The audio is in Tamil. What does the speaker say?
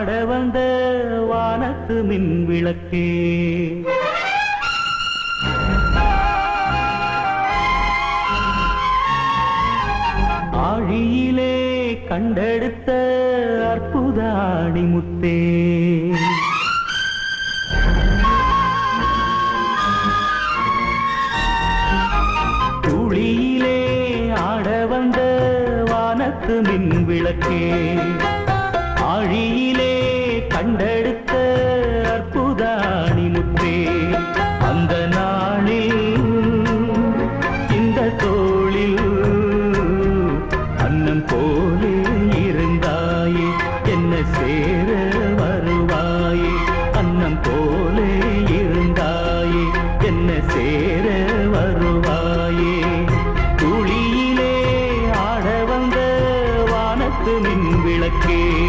ஆட வந்த வானத்து மின் விளக்கே ஆழியிலே கண்டெடுத்த அற்புதாணி முத்தே துளியிலே ஆட வந்த வானத்து மின் விளக்கே ஆழியிலே கண்டெடுத்த அற்புதாணி முத்தே அந்த நாளில் இந்த தோளில் அன்னம் போலே இருந்தாயே என்ன சேர வருவாயே அன்னம் போலே இருந்தாயே என்ன சேர வருவாயே துளியிலே ஆட வந்த வானத்து மின் விளக்கே